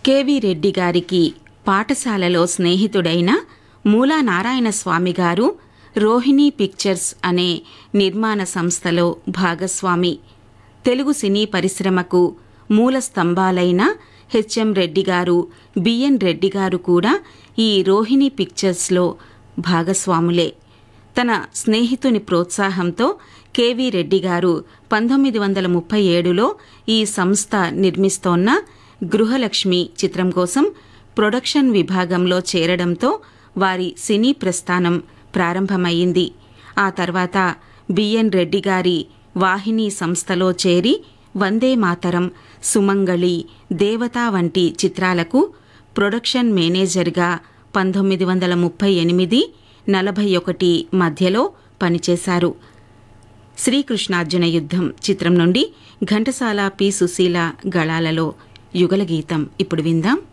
KV Reddy గారికి పాఠశాలలో స్నేహితుడైన మూలా నారాయణ స్వామి గారు రోహిణి పిక్చర్స్ అనే నిర్మాణ సంస్థలో భాగస్వామి తెలుగు సినీ పరిశ్రమకు మూల స్తంభాలైన హెచ్ఎం రెడ్డి గారు బిఎన్ రెడ్డి గారు కూడా ఈ రోహిణి పిక్చర్స్లో భాగస్వాములే తన స్నేహితుని ప్రోత్సాహంతో కెవి రెడ్డి గారు పంతొమ్మిది వందల ముప్పై ఏడులో ఈ సంస్థ నిర్మిస్తోన్న గృహలక్ష్మి చిత్రం కోసం ప్రొడక్షన్ విభాగంలో చేరడంతో వారి సినీ ప్రస్థానం ప్రారంభమయ్యింది ఆ తర్వాత బిఎన్ రెడ్డి గారి వాహిని సంస్థలో చేరి వందే మాతరం సుమంగళి దేవత వంటి చిత్రాలకు ప్రొడక్షన్ మేనేజర్గా పంతొమ్మిది వందల ముప్పై ఎనిమిది నలభై ఒకటి మధ్యలో పనిచేశారు శ్రీకృష్ణార్జున యుద్ధం చిత్రం నుండి ఘంటసాల పి సుశీల గళాలలో యుగలగీతం ఇప్పుడు విందాం